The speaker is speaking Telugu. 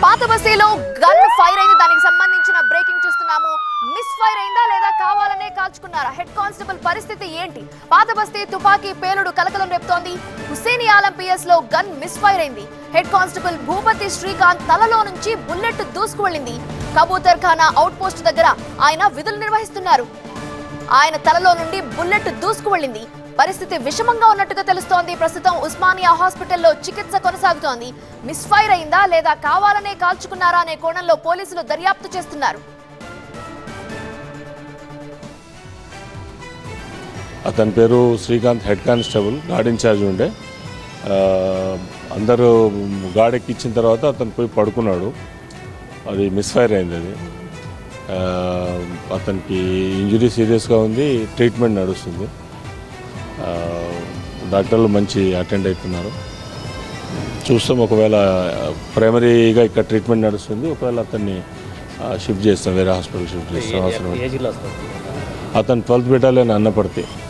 పాత బస్తీలో గన్ ఫైర్ అయింది దానికి సంబంధించిన బ్రేకింగ్ చూస్తున్నాము మిస్ ఫైర్ అయిందా లేదా కావాలనే కాల్చుకున్నారా హెడ్ కానిస్టేబుల్ పరిస్థితి ఏంటి పాత బస్తీ తుపాకీ పేలుడు కలకలం రేపుతోంది హుసేని ఆలం పిఎస్ లో గన్ మిస్ ఫైర్ అయింది హెడ్ కానిస్టేబుల్ భూపతి శ్రీకాంత్ తలలో నుంచి బుల్లెట్ దూసుకు వెళ్ళింది కబూతర్ ఖానా అవుట్ పోస్ట్ దగ్గర ఆయన విధులు నిర్వహిస్తున్నారు ఆయన తలలో నుండి బుల్లెట్ దూసుకు వెళ్ళింది పరిస్థితి విషమంగా ఉన్నట్టుగా తెలుస్తోంది ప్రస్తుతం ఉస్మానియా హాస్పిటల్లో చికిత్స కొనసాగుతోంది మిస్ఫైర్ అయిందా లేదా కావాలనే కాల్చుకున్నారా అనే కోణంలో పోలీసులు దర్యాప్తు చేస్తున్నారు అతని పేరు Srikanth head constable guard incharge ఉండే ఆ, అందరూ గార్డ్ ఎక్కించిన తర్వాత అతను పోయి పడుకున్నాడు అది మిస్ఫైర్ అయింది అది ఆ, అతనికి ఇంజురీ సీరియస్గా ఉంది ట్రీట్మెంట్ నడుస్తుంది ఆ, డాక్టర్లు మంచి అటెండ్ అవుతున్నారు చూస్తాం ఒకవేళ ప్రైమరీగా ఇక్కడ ట్రీట్మెంట్ నడుస్తుంది ఒకవేళ అతన్ని షిఫ్ట్ చేస్తాం వేరే హాస్పిటల్ షిఫ్ట్ చేస్తాం అవసరం ఏ జిల్లా సార్ అతను ట్వెల్త్ బెటాలియన్ అన్నపడితే